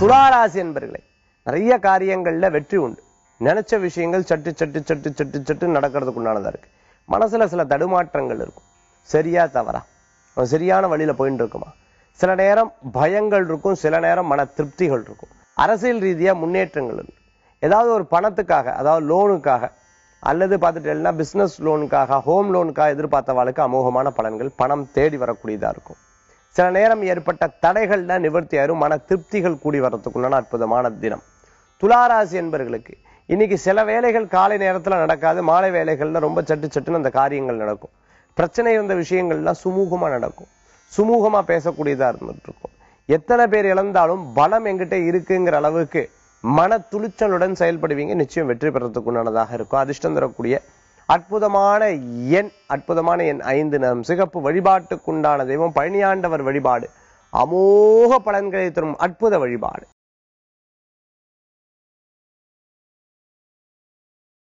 துளாராசி என்பர்களே நிறைய காரியங்கள்ல வெற்றி உண்டு நினைச்ச விஷயங்கள் சட்டு சட்டு சட்டு சட்டு சட்டு நடக்கிறதுக்கு உண்டானதா இருக்கு மனசுல சில தடுமாற்றங்கள் இருக்கும் சரியா தவறா அவன் சரியான வழியில போயிட்டு இருக்குமா சில நேரம் பயங்கள் இருக்கும் சில நேரம் மன திருப்திகள் இருக்கும் அரசியல் ரீதியா முன்னேற்றங்கள் இருக்கு ஏதாவது ஒரு பணத்துக்காக அதாவது லோனுக்காக அல்லது பார்த்துட்டேன்னா பிசினஸ் லோனுக்காக ஹோம் லோனுக்காக எதிர்பார்த்தவாளுக்கு அமோகமான பலன்கள் பணம் தேடி வரக்கூடியதா இருக்கும் சில நேரம் ஏற்பட்ட தடைகள்ல நிவர்த்தி ஆயிரும் மன திருப்திகள் கூடி வர்றதுக்குண்டான அற்புதமான தினம் துளாராசி என்பர்களுக்கு இன்னைக்கு சில வேலைகள் காலை நேரத்துல நடக்காது மாலை வேலைகள்ல ரொம்ப சட்டு சட்டுன்னு அந்த காரியங்கள் நடக்கும் பிரச்சனை இருந்த விஷயங்கள்லாம் சுமூகமா நடக்கும் சுமூகமா பேசக்கூடியதா இருந்துட்டு இருக்கும் எத்தனை பேர் இழந்தாலும் பலம் எங்கிட்ட இருக்குங்கிற அளவுக்கு மன துணிச்சலுடன் செயல்படுவீங்க நிச்சயம் வெற்றி பெறத்துக்கு உண்டானதாக இருக்கும் அதிர்ஷ்டம் தரக்கூடிய அற்புதமான எண் அற்புதமான எண் ஐந்து நிறம் சிகப்பு வழிபாட்டுக்குண்டான தெய்வம் பழனியாண்டவர் வழிபாடு அமோக பலன்களை தரும் அற்புத வழிபாடு